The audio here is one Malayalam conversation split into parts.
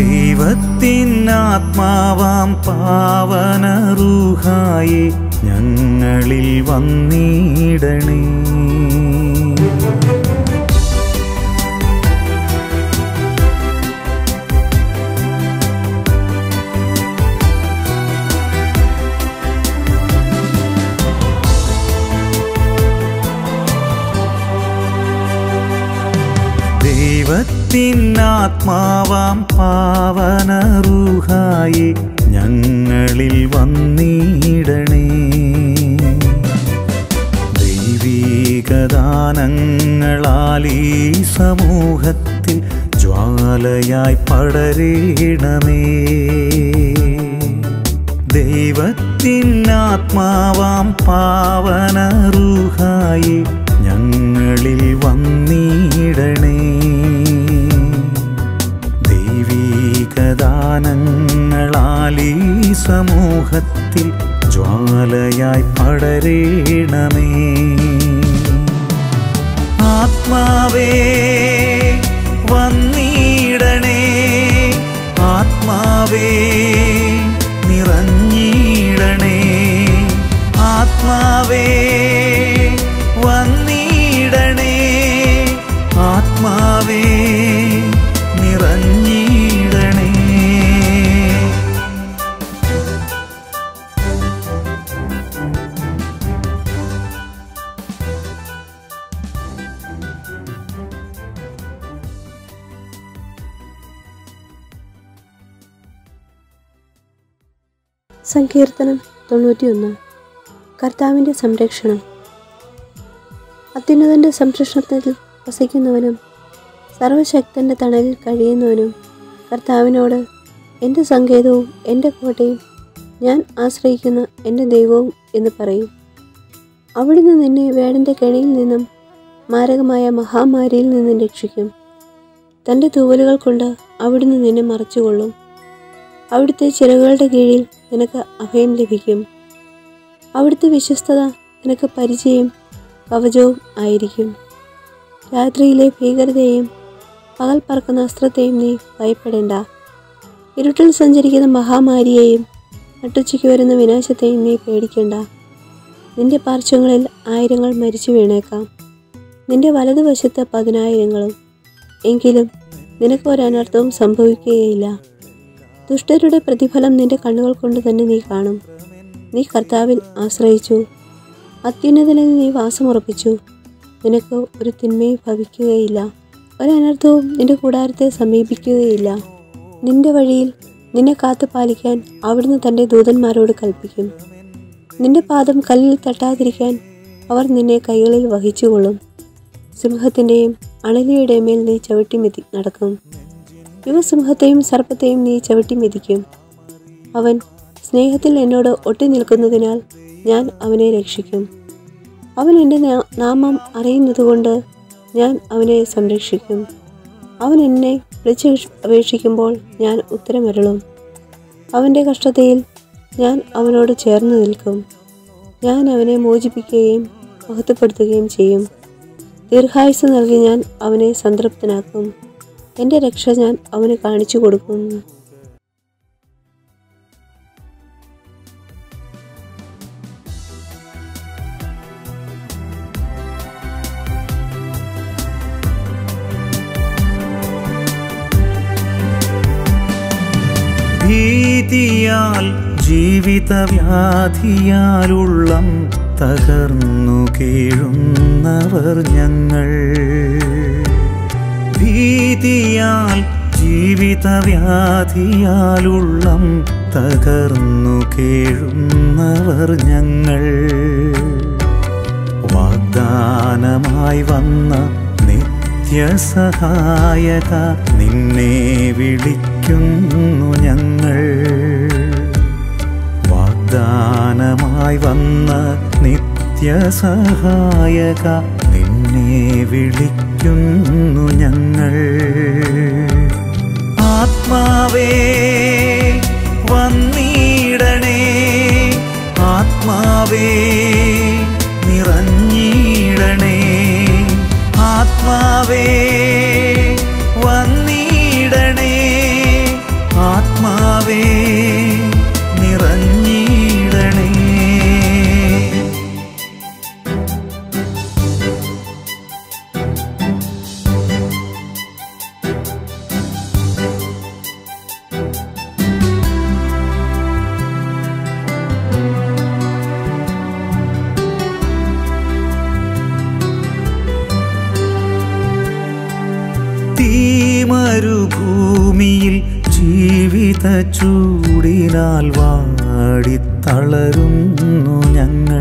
ദൈവത്തിൻ ആത്മാവാം പാവനറൂഹായി ഞങ്ങളിൽ വന്നിടണേ ദൈവത്തിൻ ആത്മാവാം പാവനറൂഹായി ഞങ്ങളിൽ വന്നിടണേ ദൈവീകദാനങ്ങളാൽ ഈ സമൂഹത്തിൽ ജ്വാലയായി പടരേണമേ ദൈവത്തിൻ ആത്മാവാം പാവനറൂഹായി ഞങ്ങളിൽ വന്നിടണേ ദൈവീകദാനങ്ങളാൽ ഈ സമൂഹത്തിൽ ജ്വാലയായി പടരേണമേ ആത്മാവേ വന്നിടണേ ആത്മാവേ നിറഞ്ഞിടണേ ആത്മാവേ വന്നിടണേ ആത്മാവേ നിറഞ്ഞിടണേ സങ്കീർത്തനം തൊണ്ണൂറ്റിയൊന്ന് കർത്താവിൻ്റെ സംരക്ഷണം അത്യുന്നതൻ്റെ സംരക്ഷണത്തിൽ വസിക്കുന്നവനും സർവശക്തൻ്റെ തണലിൽ കഴിയുന്നവനും കർത്താവിനോട് എൻ്റെ സങ്കേതവും എൻ്റെ കോട്ടയും ഞാൻ ആശ്രയിക്കുന്ന എൻ്റെ ദൈവവും എന്ന് പറയും അവിടുന്ന് നിന്നെ വേടൻ്റെ കെണിയിൽ നിന്നും മാരകമായ മഹാമാരിയിൽ നിന്നും രക്ഷിക്കും തൻ്റെ തൂവലുകൾ കൊണ്ട് അവിടുന്ന് നിന്നെ മറച്ചുകൊള്ളും അവിടുത്തെ ചിറകുകളുടെ കീഴിൽ നിനക്ക് അഭയം ലഭിക്കും അവിടുത്തെ വിശ്വസ്തത നിനക്ക് പരിചയം കവചവും ആയിരിക്കും രാത്രിയിലെ ഭീകരതയെയും പകൽ പറക്കുന്ന അസ്ത്രത്തെയും നീ ഭയപ്പെടേണ്ട ഇരുട്ടിൽ സഞ്ചരിക്കുന്ന മഹാമാരിയെയും നട്ടുച്ചയ്ക്ക് വരുന്ന വിനാശത്തെയും നീ പേടിക്കേണ്ട നിന്റെ പാർശ്വങ്ങളിൽ ആയിരങ്ങൾ മരിച്ചു വീണേക്കാം നിന്റെ വലതുവശത്ത് പതിനായിരങ്ങളും എങ്കിലും നിനക്ക് ഒരനർത്ഥവും സംഭവിക്കുകയില്ല ദുഷ്ടരുടെ പ്രതിഫലം നിന്റെ കണ്ണുകൾ കൊണ്ട് തന്നെ നീ കാണും നീ കർത്താവിൽ ആശ്രയിച്ചു അത്യുന്നതനിൽ നീ വാസമുറപ്പിച്ചു നിനക്ക് ഒരു തിന്മയും ഭവിക്കുകയില്ല ഒരനർത്ഥവും നിന്റെ കൂടാരത്തെ സമീപിക്കുകയില്ല നിന്റെ വഴിയിൽ നിന്നെ കാത്തു പാലിക്കാൻ അവിടുന്ന് തൻ്റെ ദൂതന്മാരോട് കൽപ്പിക്കും നിന്റെ പാദം കല്ലിൽ തട്ടാതിരിക്കാൻ അവർ നിന്നെ കൈകളിൽ വഹിച്ചുകൊള്ളും സിംഹത്തിൻ്റെയും അണലിയുടെയും മേൽ നീ ചവിട്ടി മെതി നടക്കും യുവസിംഹത്തെയും സർപ്പത്തെയും നീ ചവിട്ടി മെതിക്കും അവൻ സ്നേഹത്തിൽ എന്നോട് ഒട്ടി നിൽക്കുന്നതിനാൽ ഞാൻ അവനെ രക്ഷിക്കും അവൻ എൻ്റെ നാ- നാമം അറിയുന്നതുകൊണ്ട് ഞാൻ അവനെ സംരക്ഷിക്കും അവൻ എന്നെ വിളിച്ച് അപേക്ഷിക്കുമ്പോൾ ഞാൻ ഉത്തരമരുളും അവൻ്റെ കഷ്ടതയിൽ ഞാൻ അവനോട് ചേർന്ന് നിൽക്കും ഞാൻ അവനെ മോചിപ്പിക്കുകയും മഹത്വപ്പെടുത്തുകയും ചെയ്യും ദീർഘായുസ് നൽകി ഞാൻ അവനെ സംതൃപ്തനാക്കും എൻ്റെ രക്ഷ ഞാൻ അവന് കാണിച്ചു കൊടുക്കും ഭീതിയാൽ ജീവിതവ്യാധിയാലുള്ളം തകർന്നു കീഴുന്നവർ ഞങ്ങൾ ഭീതിയാൽ ജീവിതവ്യാധിയാലുള്ളം തകർന്നു കീഴുന്നവർ ഞങ്ങൾ വാഗ്ദാനമായി വന്ന നിത്യസഹായക നിന്നെ വിളിക്കുന്നു ഞങ്ങൾ വാഗ്ദാനമായി വന്ന നിത്യസഹായക നിന്നെ വിളിക്കുന്നു ഞങ്ങൾ ആത്മാവേ വന്നിടണേ ആത്മാവേ നിറഞ്ഞിടണേ ആത്മാവേ വന്നിടണേ ജീവിത ചൂടിനാൽ വാടിത്തളരുന്നു ഞങ്ങൾ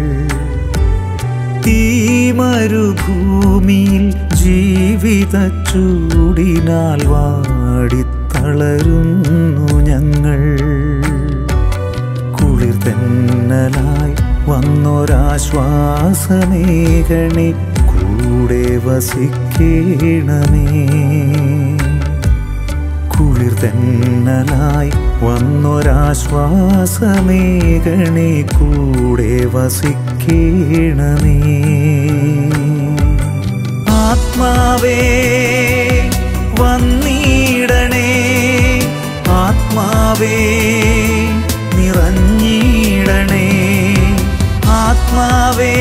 തീമരുഭൂമിയിൽ ജീവിത ചൂടിനാൽ വാടിത്തളരുന്നു ഞങ്ങൾ കുളിർ തെന്നലായി വന്നൊരാശ്വാസമേകണി കൂടെ വസിക്കേണമേ കുളിർ തെന്നലായി വന്നൊരാശ്വാസമേകണി കൂടെ വസിക്കേണമേ ആത്മാവേ വന്നിടണേ ആത്മാവേ നിറഞ്ഞിടണേ ആത്മാവേ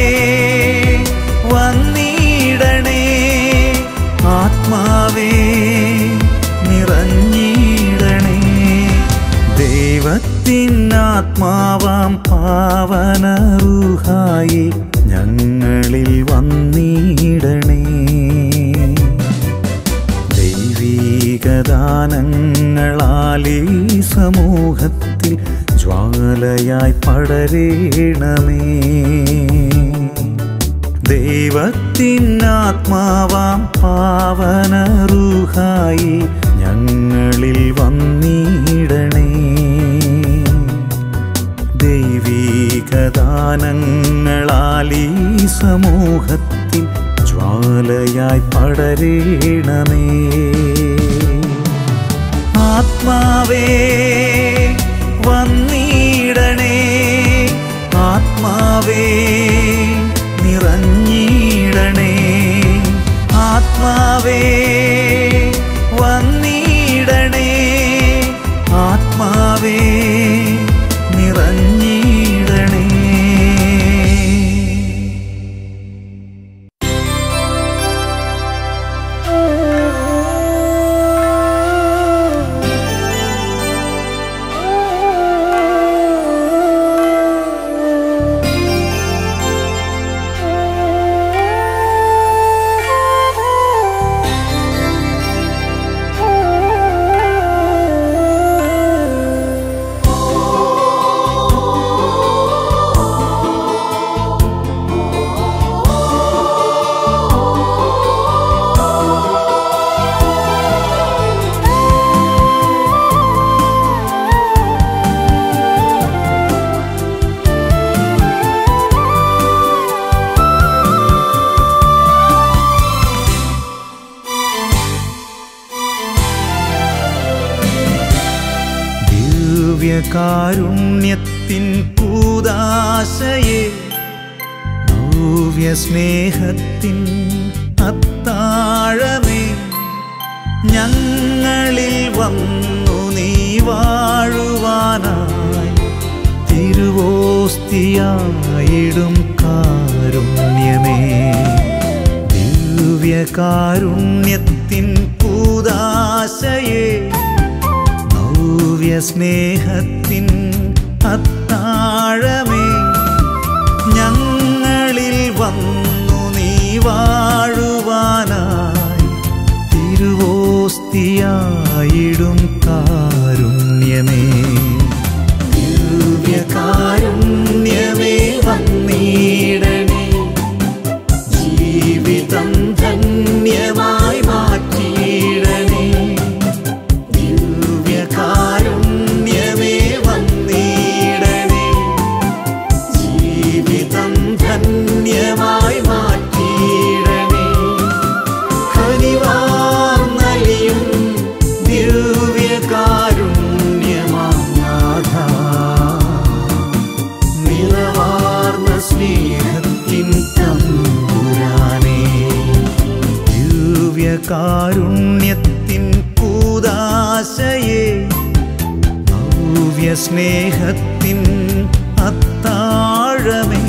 വന്നിടണേ ആത്മാവേ നിറഞ്ഞിടണേ ദൈവത്തിനാത്മാവാം പാവനറുഹായി ഞങ്ങളിൽ വന്നിടണേ ദൈവീകദാനങ്ങളാൽ ഈ സമൂഹത്തിൽ ജ്വാലയായി പടരേണമേ ദൈവത്തിനാത്മാവാം പാവനറുഹായി ഞങ്ങളിൽ വന്നിടണേ ദൈവീകദാനങ്ങളാൽ ഈ സമൂഹത്തിൽ ജ്വാലയായി പടരേണമേ ആത്മാവേ വന്നിടണേ ആത്മാവേ നിറഞ്ഞിടണേ ആത്മാവേ വന്നിടണേ ആത്മാവേ നിറഞ്ഞിടണേ ദിവ്യകാരുണ്യത്തിൻ പൂതാശയെ നവ്യസ്നേഹത്തിൻ അത്താഴമേ ഞങ്ങളിൽ വന്നു നീ വാഴുവാനായി തിരുവോസ്തിയായിടും കാരുണ്യമേ ദിവ്യകാരുണ്യത്തിൻ പൂതാശയെ നവ്യസ്നേഹത്തിൻ അത്താഴമേ ഞങ്ങളിൽ വന്നു നീ വാഴുവാനായി തിരുവോസ്തിയായിടും കാരുണ്യമേ ദിവ്യകാരുണ്യമേ വന്നിടണേ ജീവിതം ധന്യമായി മാറ്റിയിടണേ ദിവ്യകാരുണ്യമേ വന്നിടണേ ജീവിതം ധന്യമായി മാറ്റിയിടണേ കനിവാർന്നലിയും ദിവ്യകാരുണ്യമാനാഥ നിറവാർന്ന സ്നേഹത്തിൻ തമ്പുരാനേ ദിവ്യകാരുണ്യത്തിൻ കൂതാശയെ നവ്യസ്നേഹത്തിൻ അത്താഴമേ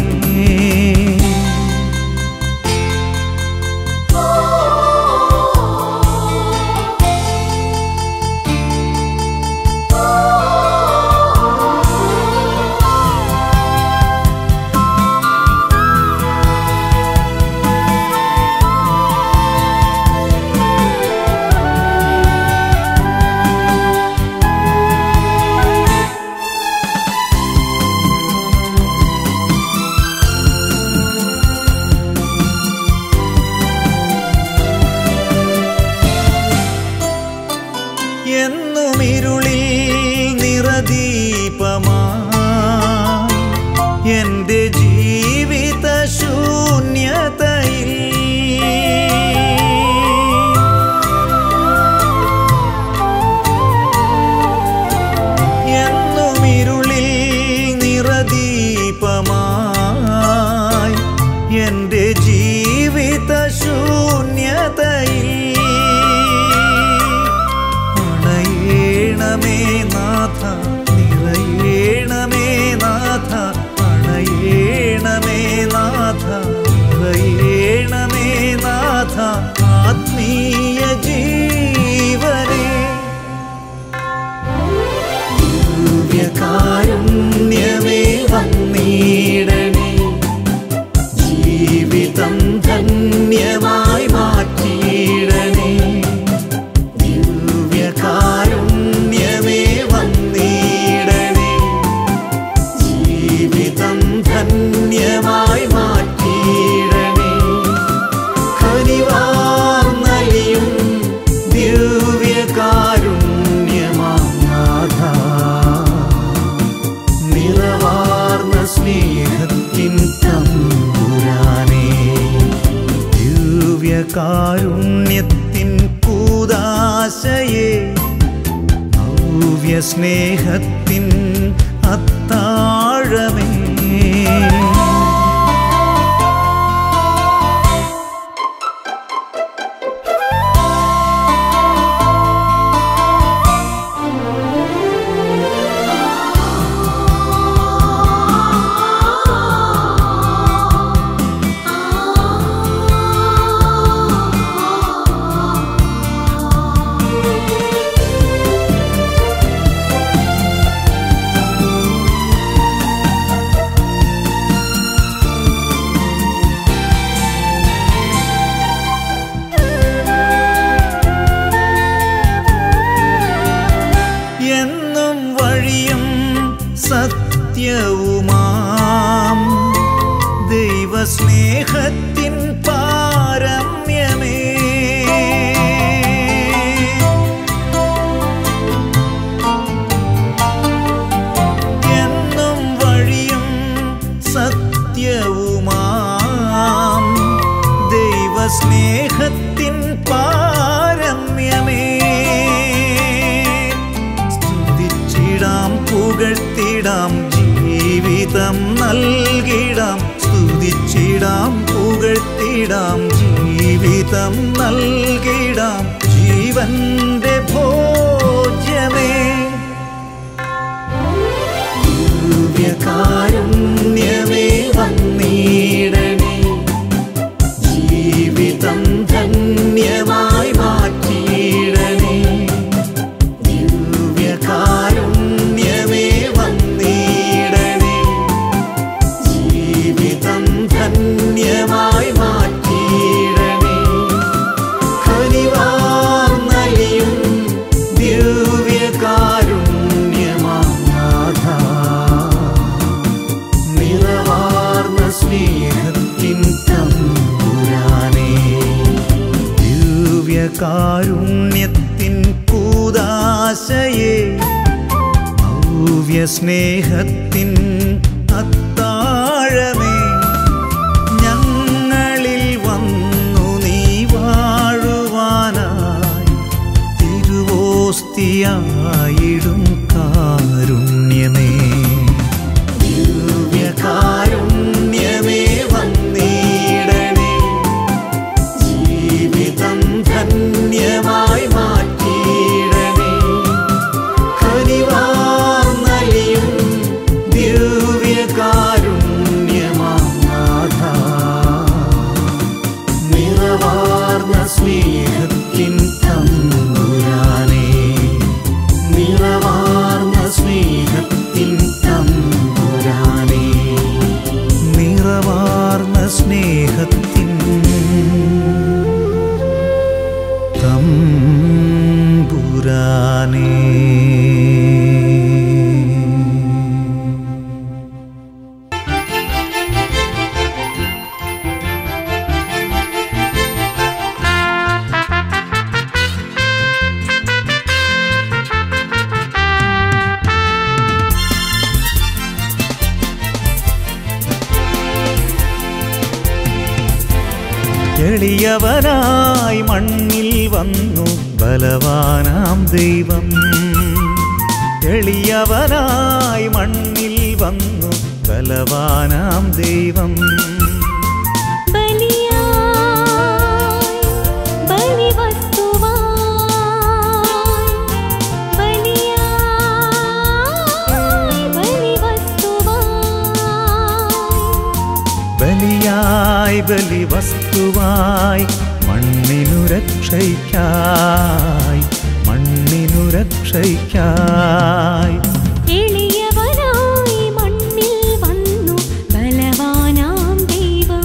നിറദീപമായി എൻ്റെ ജീവിത ശൂന്യതയിൽ എന്നും ഇരുളിൽ നിറദീപമായി എൻ്റെ ജീവിത ശൂന്യതയിൽ അണയേണമേ നാഥ നിറയേണമേ നാഥ അണയേണമേ നാഥ നിറയേണമേ നാഥ ആത്മീയ ജീവനേ ദിവ്യകാരുണ്യമേ വന്നിടണേ ജീവിതം ധന്യമായി മാറ്റിയിടണേ ദിവ്യകാരുണ്യമേ വന്നിടണേ ജീവിതം ധന്യമായി മാറ്റിയിടണേ കനിവാർന്നലിയും ദിവ്യകാരുണ്യമാനാഥ നിറവാർന്ന സ്നേഹത്തിൻ തമ്പുരാനേ ദിവ്യകാരുണ്യത്തിൻ കൂതാശയെ ഭവ്യ സ്നേഹത്തിൻ അത്താഴമേ എന്നും വഴിയും സത്യവുമാം ദൈവസ്നേഹത്തിൻ പാരമ്യമേ എന്നും വഴിയും സത്യവുമാം ദൈവസ്നേഹത്തിൻ പാരമ്യമേ സ്തുതിച്ചിടാം പുകഴ്ത്തിടാം ജീവിതം നൽകിടാം സ്തുതിച്ചിടാം പുകഴ്ത്തിടാം ജീവിതം നൽകിടാം ജീവന്റെ ഭോജ്യമേ ദിവ്യകാരുണ്യമേ വന്നിടണേ ജീവിതം ധന്യമായി മാറ്റിയിടണേ ദിവ്യകാരുണ്യമേ വന്നിടണേ ജീവിതം ധന്യമായി മാറ്റിയിടണേ കനിവാർന്നലിയും ദിവ്യകാരുണ്യമാനാഥ നിറവാർന്ന സ്നേഹത്തിൻ തമ്പുരാനേ ദിവ്യകാരുണ്യത്തിൻ കൂതാശയെ ഭവ്യ സ്നേഹത്തിൻ അത്താഴമേ ഞങ്ങളിൽ വന്നു നീ വാഴുവാനായി തിരുവോസ്തിയായിടും കാരുണ്യമേ ദിവ്യകാരുണ്യമേ വന്നിടണേ ജീവിതം ധന്യമായി മാറ്റിയിടണേ കനിവാർന്നലിയും ദിവ്യകാരുണ്യമാനാഥ നിറവാർന്ന സ്നേഹത്തിൻ തമ്പുരാനേ എളിയവനായി മണ്ണിൽ വന്നു ബലവാനാം ദൈവം എളിയവനായി മണ്ണിൽ വന്നു ബലവാനാം ദൈവം ബലിയായി ബലിവസ്തുവായി ബലിയായി ബലിവസ്തുവായി ബലിയായി ബലിവസ്തുവായി മണ്ണിനു രക്ഷയ്ക്കായി മണ്ണിനു രക്ഷയ്ക്കായി എളിയവനായി മണ്ണിൽ വന്നു ബലവാനാം ദൈവം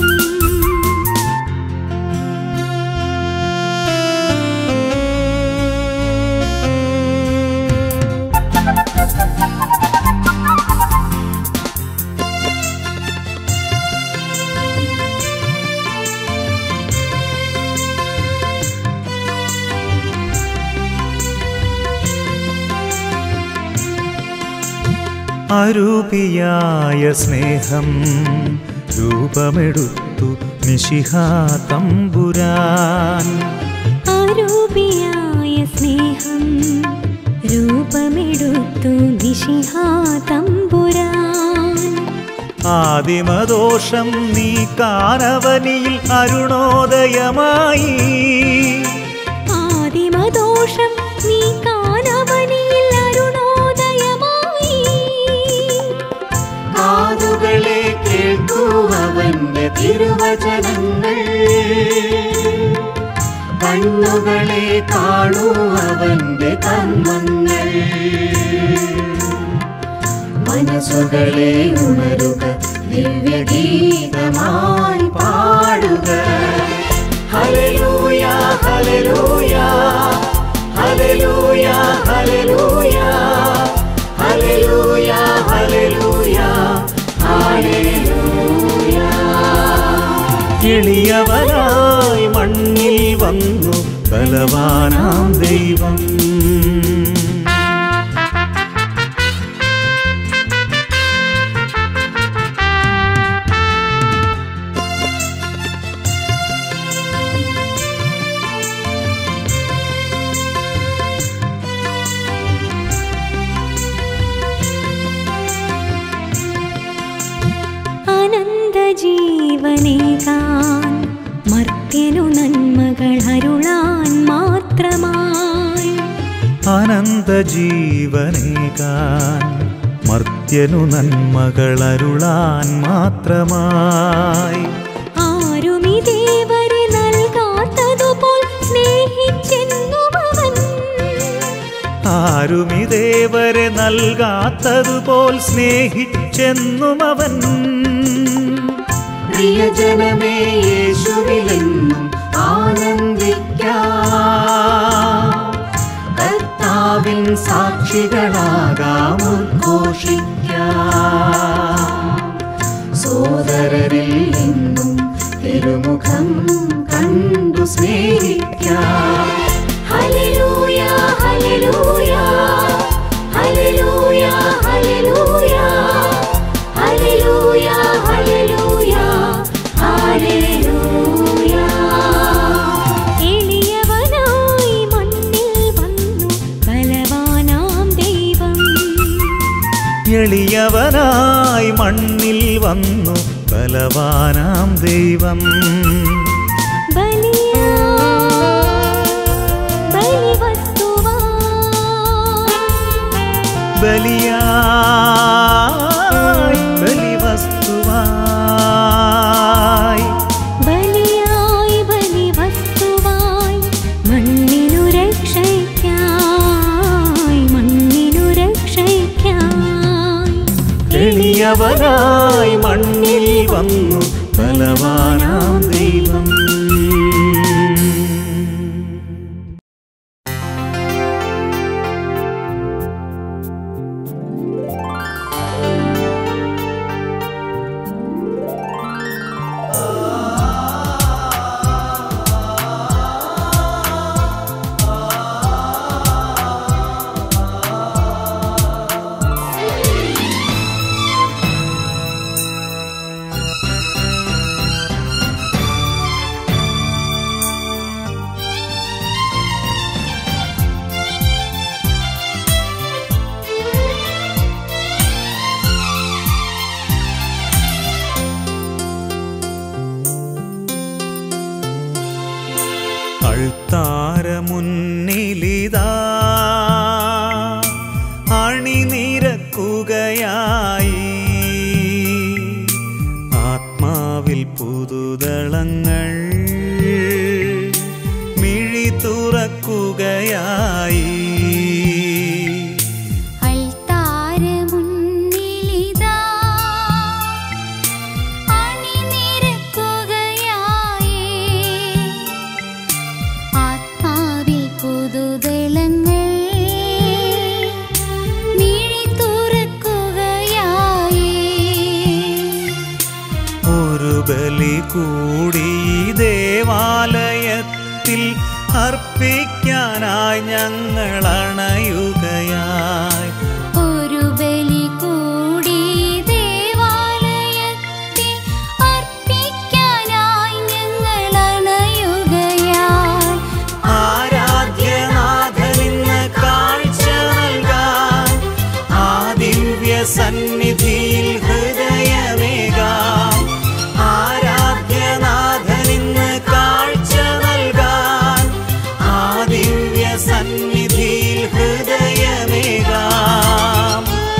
അരൂപിയായ സ്നേഹം രൂപമെടുത്തു നിശിഹാ തമ്പുരാൻ ആരൂപിയായ സ്നേഹം രൂപമെടുത്തു ദിശിഹാ തമ്പുരാൻ ആദിമദോഷം നീ കാനവനിയിൽ അരുണോദയമായി ആദിമദോഷം നീ കാനവനിയിൽ അരുണോദയമായി കാതുകളെ കേൾക്കൂ അവന്റെ തിരുവചനങ്ങൾ കണ്ണുകളെ കാണൂ അവന്റെ കർമ്മങ്ങൾ മനസ്സുകളെ ഉണരുക ദിവ്യഗീതമായി പാടുക ഹല്ലേലൂയ ഹല്ലേലൂയ ഹല്ലേലൂയ ഹല്ലേലൂയ ഹല്ലേലൂയ ഹല്ലേലൂയ ഹല്ലേലൂയ എളിയവനായി മണ്ണിൽ വന്നു ബലവാനാം ദൈവം അനന്തജീവനേകാൻ മർത്യനു നന്മകൾ അരുളാൻ മാത്രമായി അനന്തജീവനേകാൻ മർത്യനു നന്മകൾ അരുളാൻ മാത്രമായി ആരുമിതേവരെ നൽകാത്തതുപോൽ സ്നേഹിച്ചെന്നുമവൻ ആരുമിതേവരെ നൽകാത്തതുപോൽ സ്നേഹിച്ചെന്നും അവൻ പ്രിയജനമേ യേശുവിലെന്നും ആനന്ദിക്കാം കർത്താവിൻ സാക്ഷികളാകാം ഉദ്ഘോഷിക്കാം സോദരരിൽ നിന്നും തിരുമുഖം കണ്ടു സ്നേഹിക്കാം ഹല്ലേലൂയ ഹല്ലേലൂയ ഹല്ലേലൂയ ഹല്ലേലൂയ ഹല്ലേലൂയ ഹല്ലേലൂയ ഹല്ലേലൂയ എളിയവനായി മണ്ണിൽ വന്നു ബലവാനാം ദൈവം എളിയവനായി മണ്ണിൽ വന്നു ബലവാനാം ദൈവം ബലിയാ ബലിവസ്തുവാ ബലിയായി ബലിവസ്തുവായി ബലിയായി ബലിവസ്തുവായി മണ്ണിനു രക്ഷയ്ക്കായി മണ്ണിനു രക്ഷയ്ക്കായി എളിയവനായി മണ്ണിൽ വന്നു ബലവാനാം ദൈവം അൾത്താരമുന്നിലിതാ അണിനിരക്കുകയായി ആത്മാവിൽ പുതുതളങ്ങൾ മിഴി തുറക്കുകയായി അൾത്താരമുന്നിലിതാ അണിനിരക്കുകയായി ആത്മാവിൽ പുതുതളങ്ങൾ മിഴി തുറക്കുകയായി ഒരു ബലി കൂടി ദേവാലയത്തിൽ അർപ്പിക്കാനായി ഞങ്ങൾ അണയുകയായി ഒരു ബലി കൂടി ദേവാലയത്തിൽ അർപ്പിക്കാനായി ഞങ്ങൾ അണയുകയായി ആരാധ്യനാഥനിന്ന് കാഴ്ച നൽകാൻ ആ ദിവ്യ സന്നിധിയിൽ ഹൃദയമേകാം ആരാധ്യനാഥനിന്ന് കാഴ്ച നൽകാൻ ആ ദിവ്യ സന്നിധിയിൽ ഹൃദയമേകാം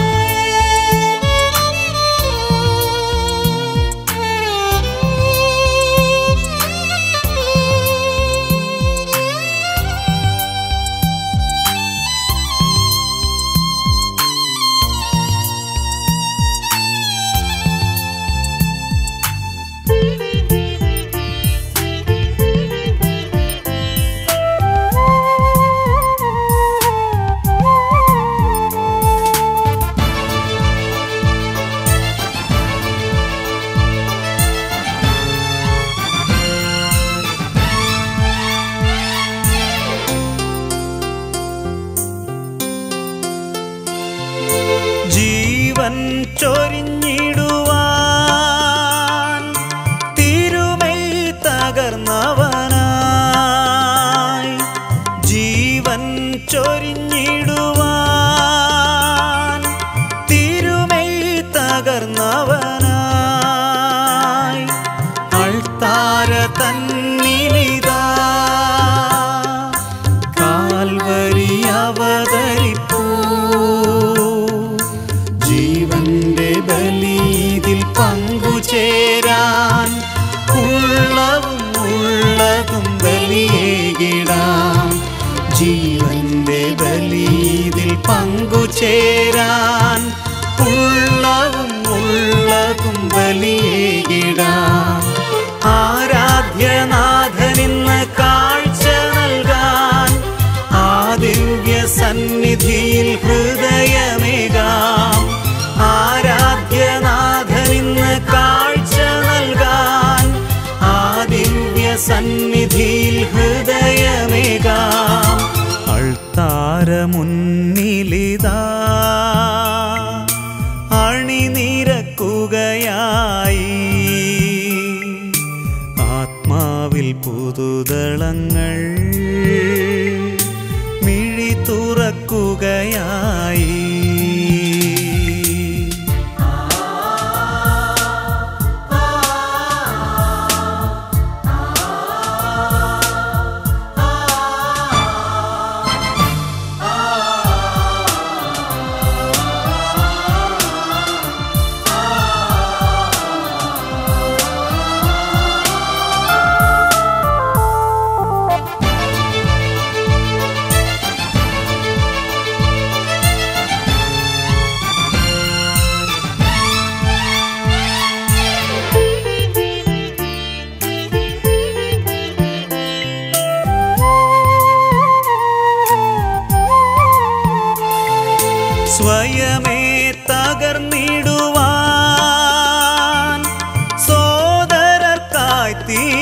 ജീവൻ ചൊരിഞ്ഞിടുവാൻ തിരുമൈ തകർന്നവനായി ജീവൻ ചൊരിഞ്ഞിടുവാൻ തിരുമൈ തകർന്നവനായി അൾത്താര തന്നിലിതാ കാൽവരി അവതരിപ്പൂ ജീവന്റെ ബലീതിൽ പങ്കുചേരാൻ ഉള്ളവും ഉള്ളതും ബലിയേകിടാം ജീവന്റെ ബലീതിൽ പങ്കുചേരാൻ ഉള്ളവും ഉള്ളതും ബലിയേകിടാം ആരാധ്യനാഥനിന്ന് കാഴ്ച നൽകാൻ ആ ദിവ്യ സന്നിധിയിൽ ഹൃദയമേകാം ആരാധ്യനാഥനിന്ന് കാഴ്ച നൽകാൻ ആ ദിവ്യ സന്നിധിയിൽ ഹൃദയമേകാം അൾത്താരമുന്നിലിതാ അണിനിരക്കുകയായി ആത്മാവിൽ പുതുതളങ്ങൾ മിഴി തുറക്കുകയായി സ്വയമേ തകർന്നിടുവാൻ സോദരർക്കായി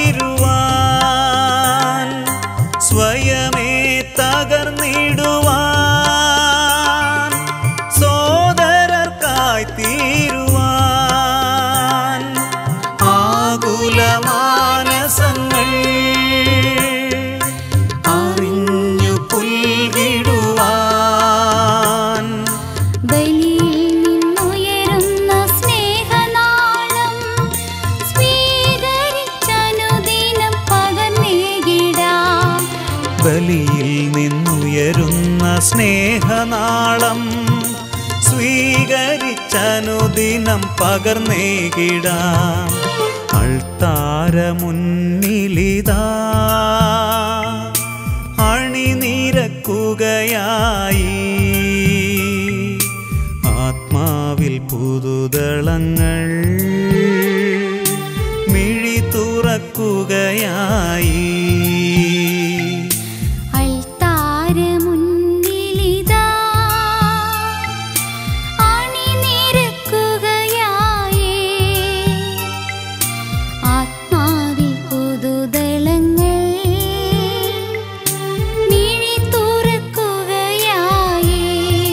തീരുവാൻ സ്വയമേ തകർന്നിടുവാൻ സോദരർക്കായി തീരുവാൻ ആകുലമാനസങ്ങൾ അറിഞ്ഞു പുൽകിടുവാൻ ബലിയിൽ നിന്നുയരുന്ന സ്വീകരിച്ചനുദിനം പകർന്നേകിടാം അൾത്താര മുന്നിലിതാ അണിനിരക്കുകയായി ആത്മാവിൽ പുതുതളങ്ങൾ മിഴി തുറക്കുകയായി അൾത്താര മുന്നിലിതാ അണിനിരക്കുകയായേ ആത്മാവിൽ പുതുതളങ്ങൾ മിഴി തുറക്കുകയായേ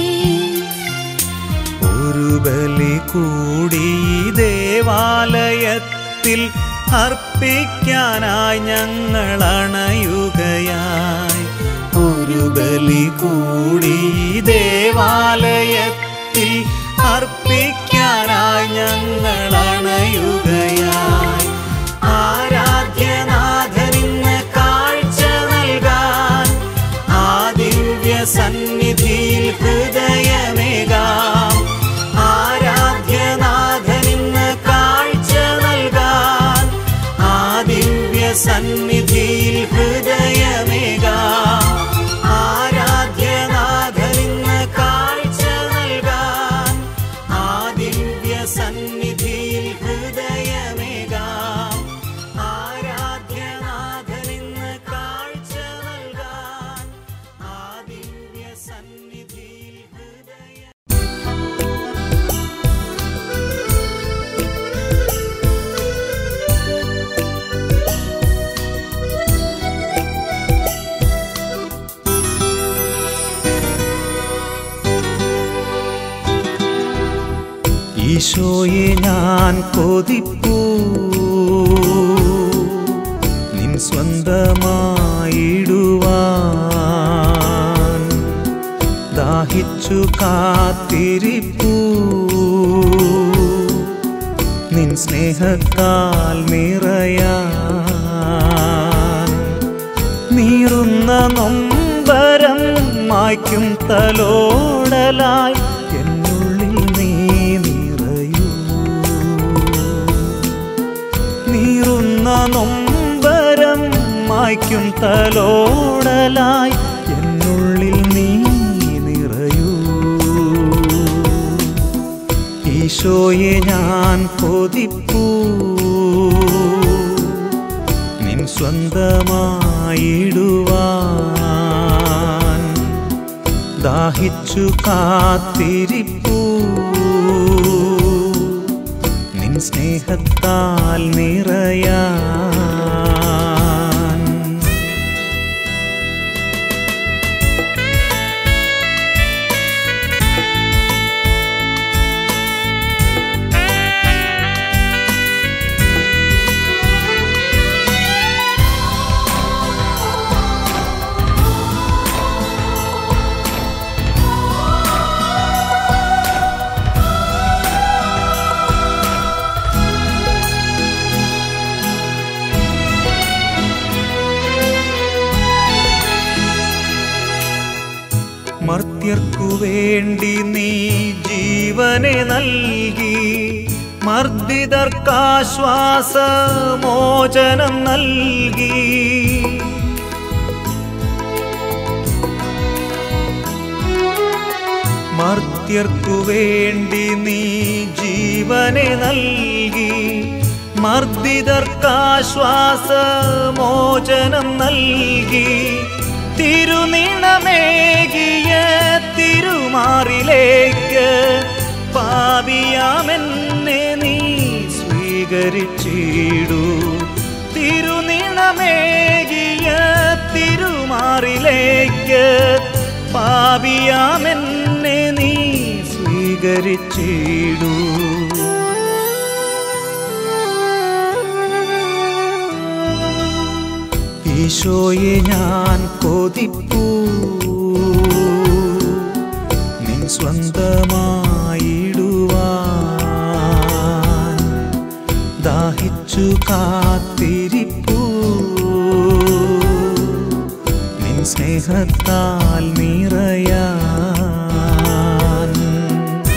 ഒരു ബലി കൂടി ഈ ദേവാലയത്തിൽ അർപ്പിക്കാനായി ഞങ്ങൾ അണയുകയായി ഒരു ബലി കൂടി ഈ ദേവാലയത്തിൽ അർപ്പിക്കാനായി ഞങ്ങൾ അണയുകയായി ആരാധ്യനാഥനിന്ന് കാഴ്ച നൽകാൻ ആ ദിവ്യ സന്നിധിയിൽ ഹൃദയമേകാം ആരാധ്യനാഥനിന്ന് കാഴ്ച നൽകാൻ ആ ദിവ്യ സന്നിധിയിൽ ഹൃദയമേകാം ആരാധ്യനാഥനിന്ന് കാഴ്ച നൽകാൻ ആ ദിവ്യ സന്നിധിയിൽ ഹൃദയമേകാം ആരാധ്യനാഥനിന്ന് കാഴ്ച നൽകാൻ ആ ദിവ്യ സന്നിധിയിൽ ഹൃദയ ഈശോയെ ഞാൻ കൊതിപ്പൂ നിൻ സ്വന്തമായിടുവാൻ ദാഹിച്ചു കാത്തിരിപ്പൂ നിൻ സ്നേഹത്താൽ നിറയാൻ നീറുന്ന നൊമ്പരം മായ്ക്കും തലോടലായി എന്നുള്ളിൽ നീ നിറയൂ നീറുന്ന നൊമ്പരം മായ്ക്കും തലോടലായി എന്നുള്ളിൽ നീ നിറയൂ ഈശോയെ ഞാൻ കൊതിപ്പൂ നിൻ സ്വന്തമായിടുവാൻ ദാഹിച്ചു കാത്തിരിപ്പൂ നിൻ സ്നേഹത്താൽ നിറയാൻ മർത്യർക്കു വേണ്ടി നീ ജീവനെ നൽകി മർദ്ദിതർക്കാശ്വാസ മോചനം നൽകി മർത്യർക്കു വേണ്ടി നീ ജീവനെ നൽകി മർദ്ദിതർക്കാശ്വാസ മോചനം നൽകി തിരുനിണമേകിയ തിരുമാറിലേക്ക് പാപിയാമെന്നെ നീ സ്വീകരിച്ചിടൂ തിരുനിണമേകിയ തിരുമാറിലേക്ക് പാപിയാമെന്നെ നീ സ്വീകരിച്ചിടൂ ഈശോയെ ഞാൻ കൊതിപ്പൂ നിൻ സ്വന്തമായിടുവാൻ ദാഹിച്ചു കാത്തിരിപ്പൂ നിൻ സ്നേഹത്താൽ നിറയാൻ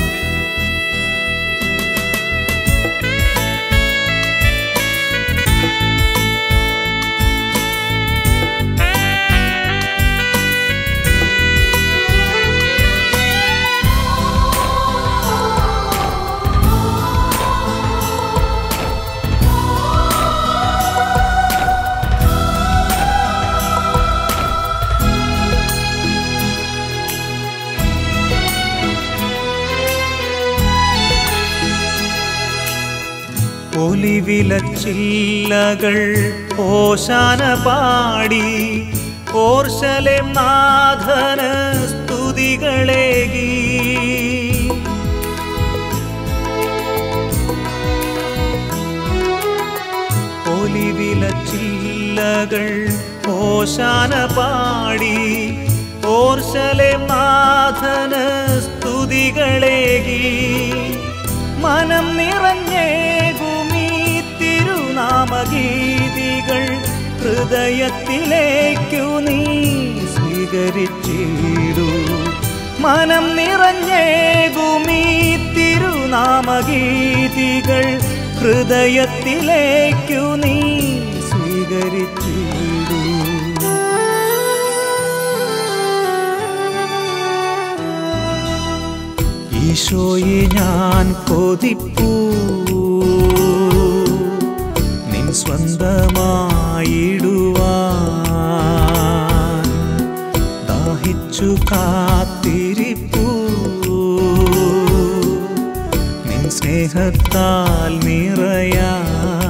ഒലിവിലച്ചില്ലകൾ ഓശാന പാടി ഓർശലേം നാഥന് സ്തുതികളേകി ഒലിവിലച്ചില്ലകൾ ഓശാന പാടി ഓർശലേം നാഥന് സ്തുതികളേകി മനം നിറഞ്ഞേകുമീ തിരുനാമഗീതികൾ ഹൃദയത്തിലേക്കു നീ സ്വീകരിച്ചിടൂ മനം നിറഞ്ഞേകുമീ തിരുനാമഗീതികൾ ഹൃദയത്തിലേക്കു നീ സ്വീകരിച്ചിടൂ ഈശോയെ ഞാൻ കൊതിപ്പൂ നിൻ സ്വന്തമായിടുവാൻ ദാഹിച്ചു കാത്തിരിപ്പൂ നിൻ സ്നേഹത്താൽ നിറയാൻ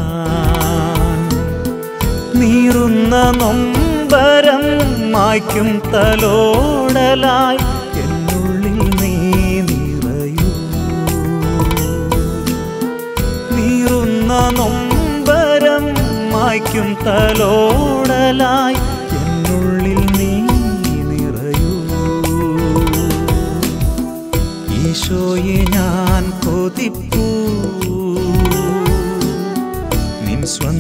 നീറുന്ന നൊമ്പരം മായ്ക്കും തലോടലായി എന്നുള്ളിൽ നീ നിറയൂ നീറുന്ന നൊമ്പരം മായ്ക്കും തലോടലായി എന്നുള്ളിൽ നീ നിറയൂ ഈശോയെ ഞാൻ കൊതിപ്പൂ നിൻ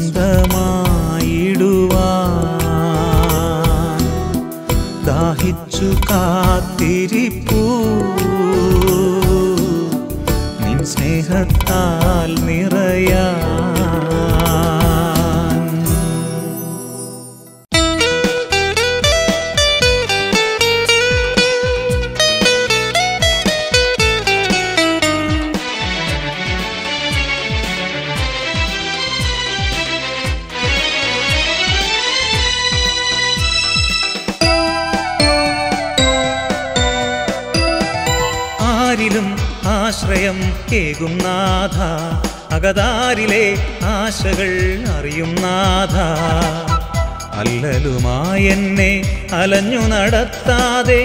സ്വന്തമായിടുവാൻ ദാഹിച്ചു കാത്തിരിപ്പൂ നിൻ സ്നേഹത്താൽ നിറയാൻ ആരിലും ആശ്രയം കേകും നാഥ അകതാരിലെ ആശകൾ അറിയും നാഥ അല്ലലുമായെന്നെ അലഞ്ഞു നടത്താതെ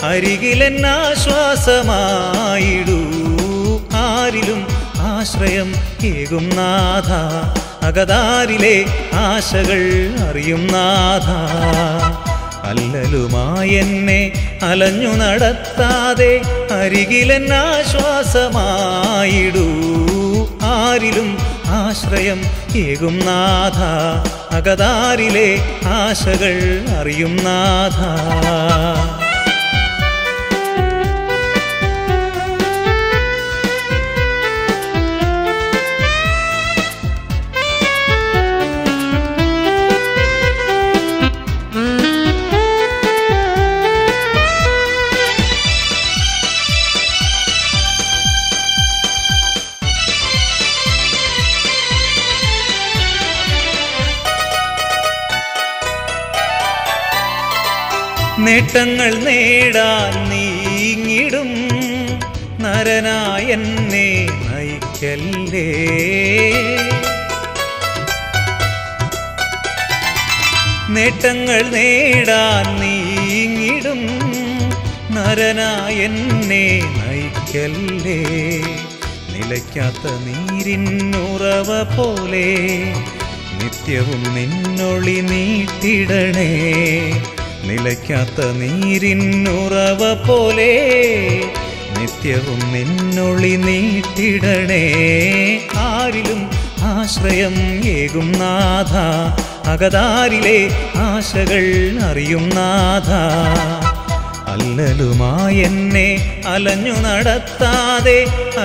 അരികിലെന്നാശ്വാസമായിടൂ ആരിലും ആശ്രയം കേകും നാഥ അകതാരിലെ ആശകൾ അറിയും നാഥ അല്ലലുമായെന്നെ അലഞ്ഞു നടത്താതെ അരികിലെന്നാശ്വാസമായിടൂ ആരിലും ആശ്രയം ഏകും നാഥ അകതാരിലെ ആശകൾ അറിയും നാഥ നേട്ടങ്ങൾ നേടാൻ നീങ്ങിടും നരനായെന്നെ നയിക്കല്ലേ നേട്ടങ്ങൾ നേടാൻ നീങ്ങിടും നരനായെന്നെ നയിക്കല്ലേ നിലയ്ക്കാത്ത നീരിന്നുറവ പോലെ നിത്യവും നിന്നൊളി നീട്ടിടണേ നിലയ്ക്കാത്ത നീരിന്നുറവ പോലെ നിത്യവും നിന്നൊളി നീട്ടിടണേ ആരിലും ആശ്രയം ഏകും നാഥ അകതാരിലെ ആശകൾ അറിയും നാഥ അല്ലലുമായെന്നെ അലഞ്ഞു നടത്താതെ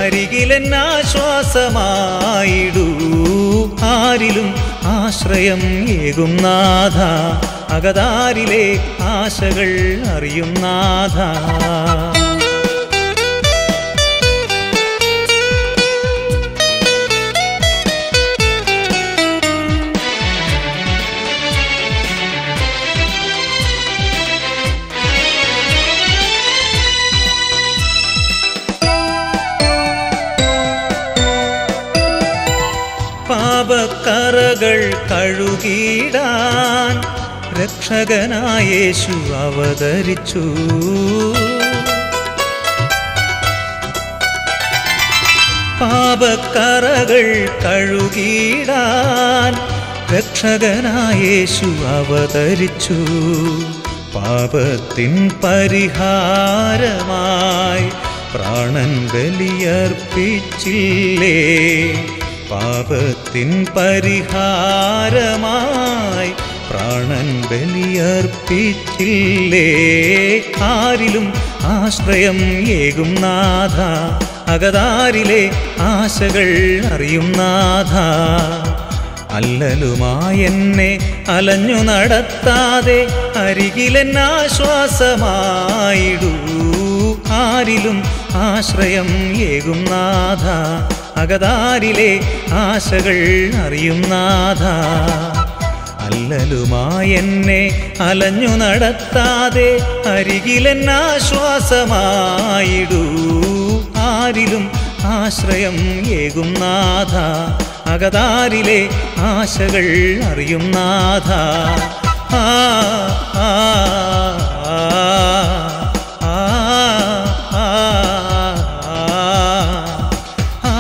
അരികിലെന്നാശ്വാസമായിടൂ ആരിലും ആശ്രയം ഏകും നാഥ അകതാരിലെ ആശകൾ അറിയും നാഥ പാപക്കറകൾ കഴുകിടാൻ രക്ഷകനായേശു അവതരിച്ചു പാപക്കറകൾ കഴുകിടാൻ രക്ഷകനായേശു അവതരിച്ചു പാപത്തിൻ പരിഹാരമായി പ്രാണൻ ബലിയർപ്പിച്ചില്ലേ പാപത്തിൻ പരിഹാരമായി പ്രാണൻ ബലിയർപ്പിച്ചില്ലേ ആരിലും ആശ്രയം ഏകും നാഥ അകതാരിലെ ആശകൾ അറിയും നാഥ അല്ലലുമായെന്നെ അലഞ്ഞു നടത്താതെ അരികിലെന്നാശ്വാസമായിടൂ ആരിലും ആശ്രയം ഏകും നാഥ അകതാരിലെ ആശകൾ അറിയും നാഥ അല്ലലുമായെന്നെ അലഞ്ഞു നടത്താതെ അരികിലെന്നാശ്വാസമായിടൂ ആരിലും ആശ്രയം ഏകും നാഥ അകതാരിലെ ആശകൾ അറിയും നാഥ ആ ആ ആ ആ ആ ആ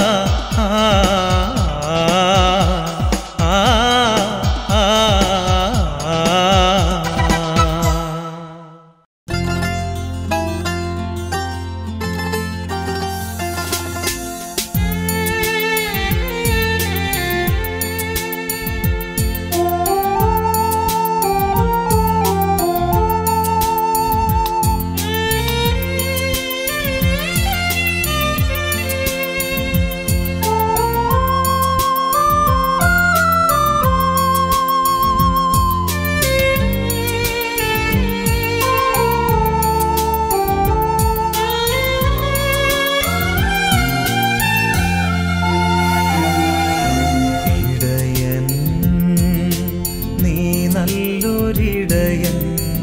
ഇടയൻ നീ നല്ലൊരിടയൻ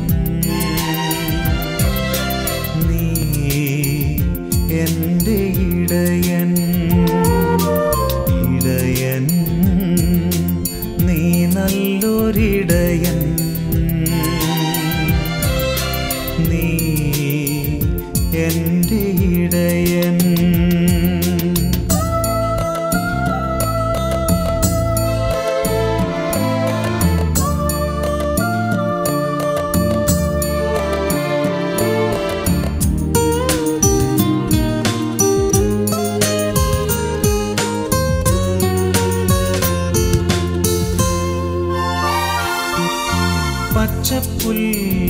നീ എൻ്റെ ഇടയൻ ഇടയൻ നീ നല്ലൊരിടയൻ നീ എൻ്റെ ഇടയൻ പച്ചപ്പുൽ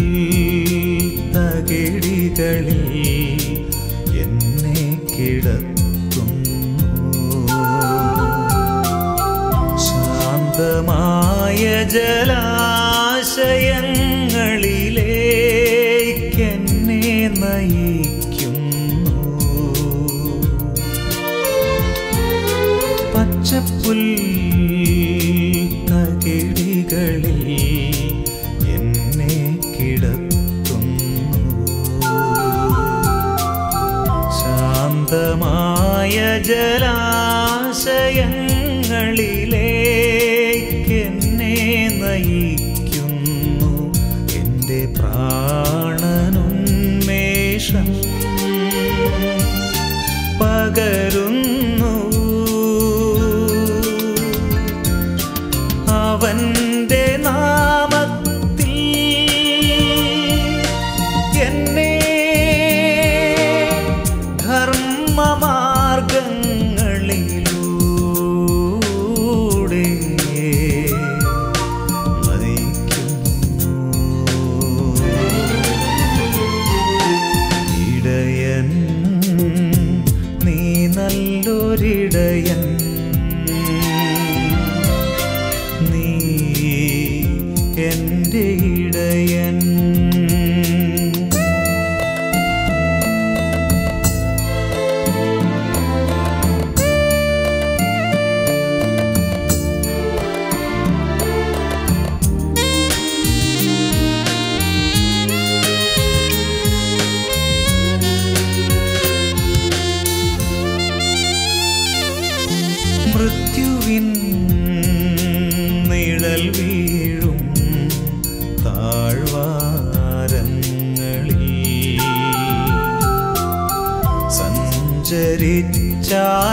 തകിടികളിൽ എന്നെ കിടത്തുന്നു ശാന്തമായ ജലാശയങ്ങളിലേക്കെന്നെ നയിക്കുന്നു പച്ചപ്പുൽ തകിടികളിൽ എന്നെ കിടത്തുന്നു ശാന്തമായ ജലാശയങ്ങളിലേക്കെന്നെ നയിക്കുന്നു എൻ്റെ പ്രാണനുന്മേഷം പകരുന്നു അവന്റെ നാമത്തിൽ എന്നെ ധർമ്മമാർഗങ്ങളിലൂടെ നയിക്കുന്നു ഇടയൻ നീ നല്ലൊരിടയൻ നീ എൻ്റെ ഇടയൻ മൃത്യുവിൻ സഞ്ചരിച്ചാൽ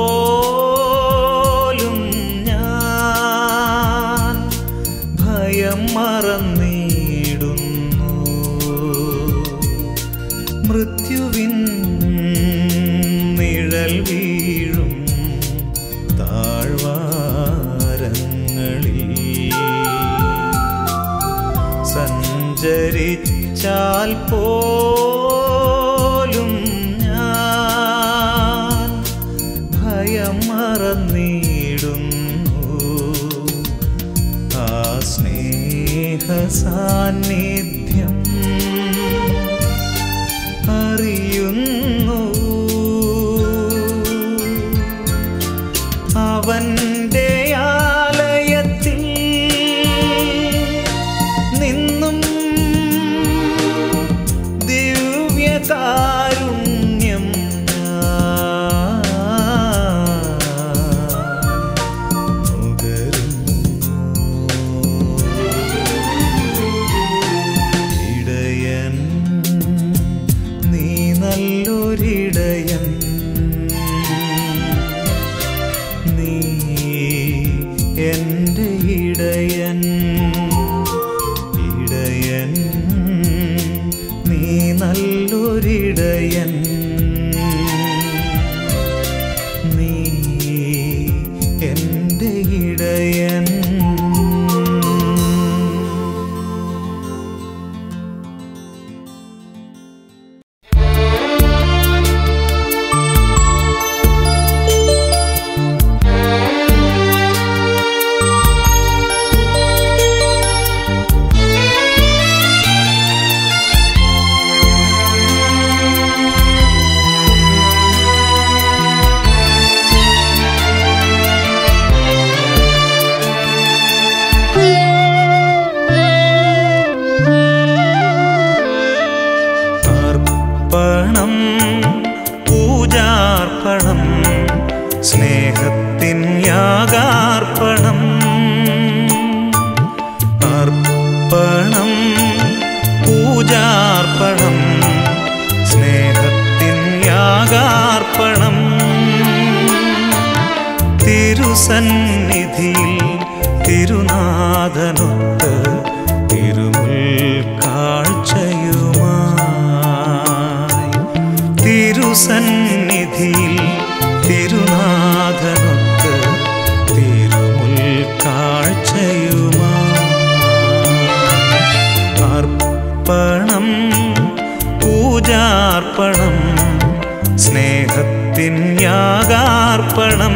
പോലും ഞാൻ ഭയം മറന്നിടുന്നു മൃത്യുവിൻ നിഴൽ വീഴും താഴ്വാരങ്ങളിൽ സഞ്ചരിച്ചാൽ പോലും ഞാൻ ഭയം മറന്നിടുന്നു ആ സ്നേഹ സാന്നിധ്യം അറിയുന്നു അവൻ്റെ ആലയത്തിൽ നിന്നും ദിവ്യകാരുണ്യം ഇടയൻ നീ നല്ലൊരിടയൻ നീ എൻ്റെ ഇടയൻ ഇടയൻ നീ നല്ലൊരിടയൻ നീ എൻ്റെ ഇടയൻ അർപ്പണം പൂജാർപ്പണം സ്നേഹത്തിൻ യാഗാർപ്പണം അർപ്പണം പൂജാർപ്പണം സ്നേഹത്തിൻ യാഗാർപ്പണം തിരുസന്നിധിയിൽ തിരുനാഥനൊത്ത് തിരുമുൽ കാഴ്ചയുമായി തിരുസന്നിധിയിൽ തിരുനാഥനൊത്ത് തിരുമുൽ കാഴ്ചയുമായി അർപ്പണം പൂജാർപ്പണം സ്നേഹത്തിൻ യാഗാർപ്പണം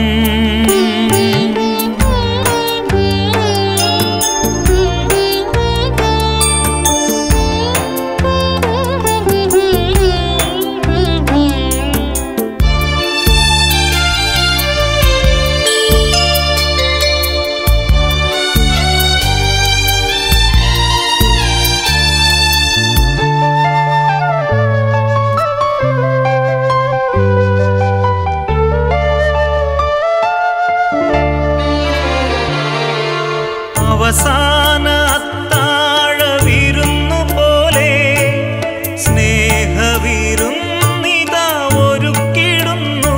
അവസാന അത്താഴ വിരുന്നു പോലെ സ്നേഹവിരുന്നിതാ ഒരുക്കിടുന്നു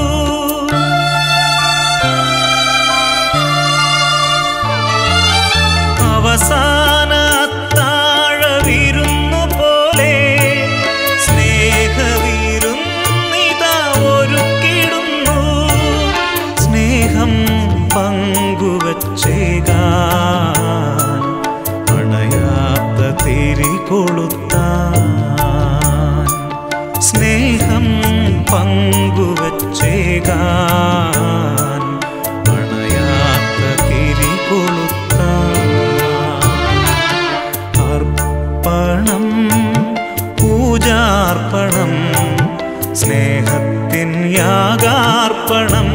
അവസാന അത്താഴ വിരുന്നു പോലെ സ്നേഹവിരുന്നിതാ ഒരുക്കിടുന്നു സ്നേഹം പങ്കുവച്ചേകാൻ അണയാത്ത തിരി കൊളുത്താൻ സ്നേഹം പങ്കുവച്ചേകാൻ അണയാത്ത തിരി കൊളുത്താൻ അർപ്പണം പൂജാർപ്പണം സ്നേഹത്തിൻ യാഗാർപ്പണം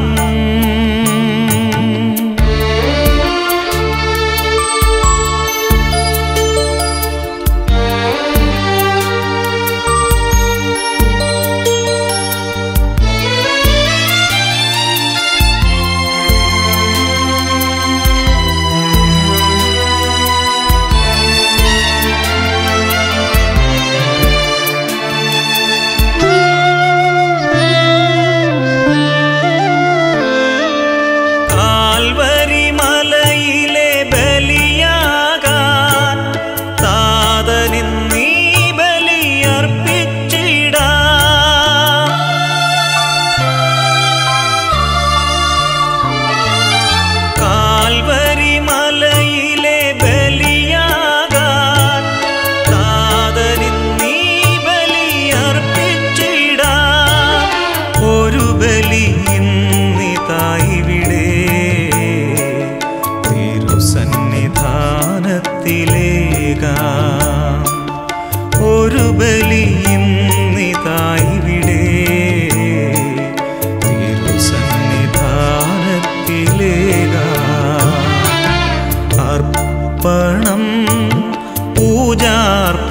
Thank you.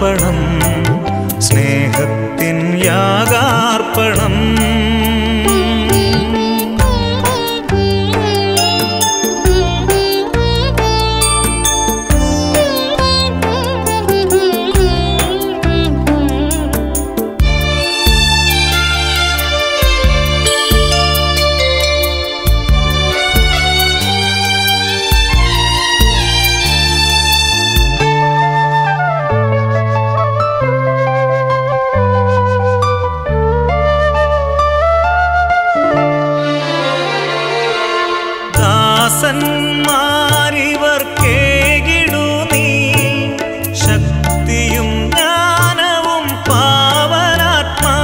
യാഗാർപ്പണം സ്നേഹത്തിൻ യാഗാർപ്പണം ദാസന്മാരിവർക്കേകിടു നീ ശക്തിയും ജ്ഞാനവും പാവനാത്മാ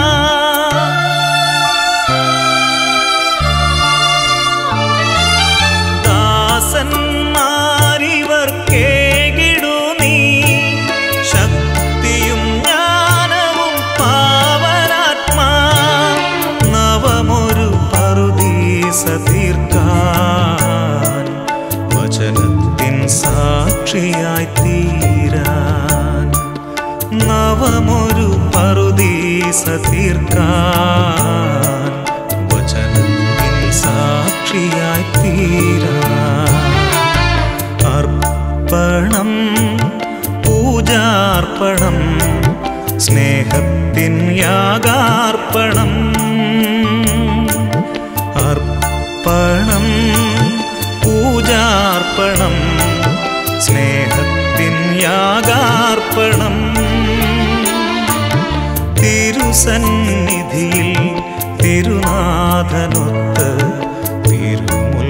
ദാസന്മാരിവർക്കേകിടു നീ ശക്തിയും ജ്ഞാനവും പാവനാത്മാ നവമൊരു പറുദീസ തീർക്കാൻ വചനത്തിൻ സാക്ഷിയായി തീരാൻ നവമൊരു പറുദീസ തീർക്കാൻ വചനത്തിൻ സാക്ഷിയായി തീരാൻ അർപ്പണം പൂജാർപ്പണം സ്നേഹത്തിൻ യാഗാർപ്പണം അർപ്പണം പൂജാർപ്പണം സ്നേഹത്തിൻ യാഗാർപ്പണം തിരുസന്നിധിയിൽ തിരുനാഥനൊത്ത് തിരുമുൽ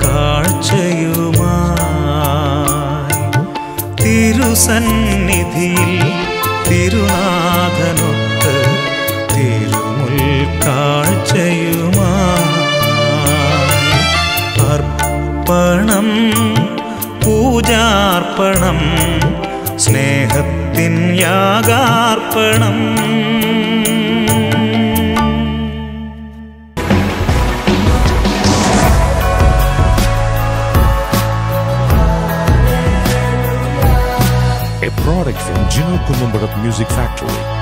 കാഴ്ചയുമായി തിരുസന്നിധിയിൽ തിരുനാഥനൊത്ത് തിരുമുൽ കാഴ്ചയുമായി അർപ്പണം പൂജാർപ്പണം സ്നേഹത്തിൻ യാഗാർപ്പണം a product from Gino Columbarat Music Factory.